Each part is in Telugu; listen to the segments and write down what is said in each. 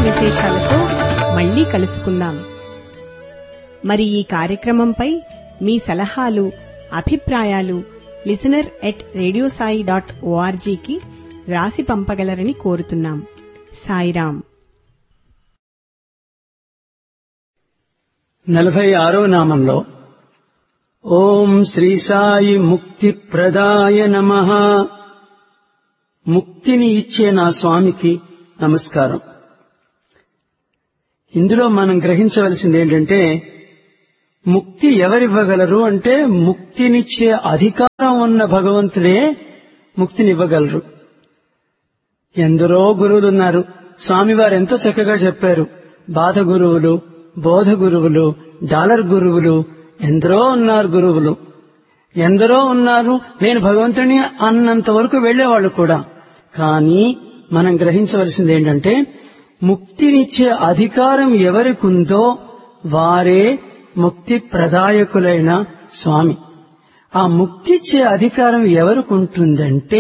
విశేషాలతో మళ్ళీ కలుసుకుందాం మరి ఈ కార్యక్రమంపై మీ సలహాలు అభిప్రాయాలు లిసనర్ ఎట్ రేడియోసాయి డాట్ ఓఆర్జీకి రాసి పంపగలరని కోరుతున్నాం సాయిరాం నలభై ఆరో నామంలో ఓం శ్రీ సాయి ముక్తి ప్రదాయ నమ ముక్తిని ఇచ్చే నా స్వామికి నమస్కారం ఇందులో మనం గ్రహించవలసింది ఏంటంటే ముక్తి ఎవరివ్వగలరు అంటే ముక్తినిచ్చే అధికారం ఉన్న భగవంతుడే ముక్తినివ్వగలరు ఎందరో గురువులు ఉన్నారు స్వామివారు ఎంతో చక్కగా చెప్పారు బాధ గురువులు బోధ గురువులు డాలర్ గురువులు ఎందరో ఉన్నారు గురువులు ఎందరో ఉన్నారు నేను భగవంతుని అన్నంత వరకు వెళ్లేవాళ్ళు కూడా కానీ మనం గ్రహించవలసింది ఏంటంటే ముక్తినిచ్చే అధికారం ఎవరికుందో వారే ముక్తి ప్రదాయకులైన స్వామి ఆ ముక్తిచ్చే అధికారం ఎవరికుంటుందంటే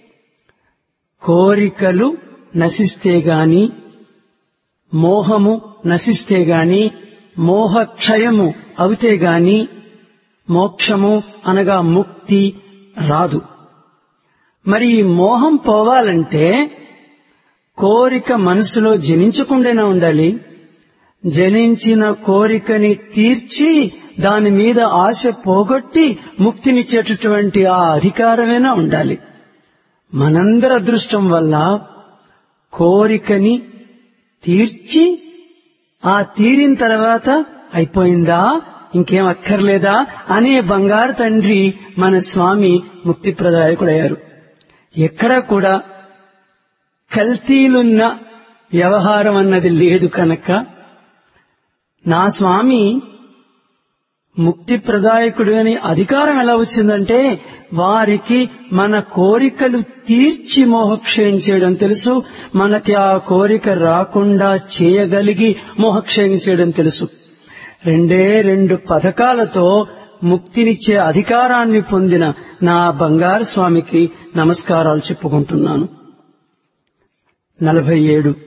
కోరికలు నశిస్తే గాని మోహము నశిస్తే గాని మోహక్షయము అవుతే గాని మోక్షము అనగా ముక్తి రాదు మరి ఈ మోహం పోవాలంటే కోరిక మనసులో జనించకుండానే ఉండాలి జనించిన కోరికని తీర్చి దాని మీద ఆశ పోగొట్టి ముక్తినిచ్చేటటువంటి ఆ అధికారమైనా ఉండాలి మనందరి అదృష్టం వల్ల కోరికని తీర్చి ఆ తీరిన తర్వాత అయిపోయిందా ఇంకేం అక్కర్లేదా అనే బంగారు తండ్రి మన స్వామి ముక్తి ప్రదాయకుడయ్యారు ఎక్కడా కూడా కల్తీలున్న వ్యవహారం అన్నది లేదు కనుక నా స్వామి ముక్తి ప్రదాయకుడు అని అధికారం ఎలా వచ్చిందంటే వారికి మన కోరికలు తీర్చి మోహక్షయం చేయడం తెలుసు మనకి ఆ కోరిక రాకుండా చేయగలిగి మోహక్షయం చేయడం తెలుసు రెండే రెండు పథకాలతో ముక్తినిచ్చే అధికారాన్ని పొందిన నా బంగారు స్వామికి నమస్కారాలు చెప్పుకుంటున్నాను నలభై ఏడు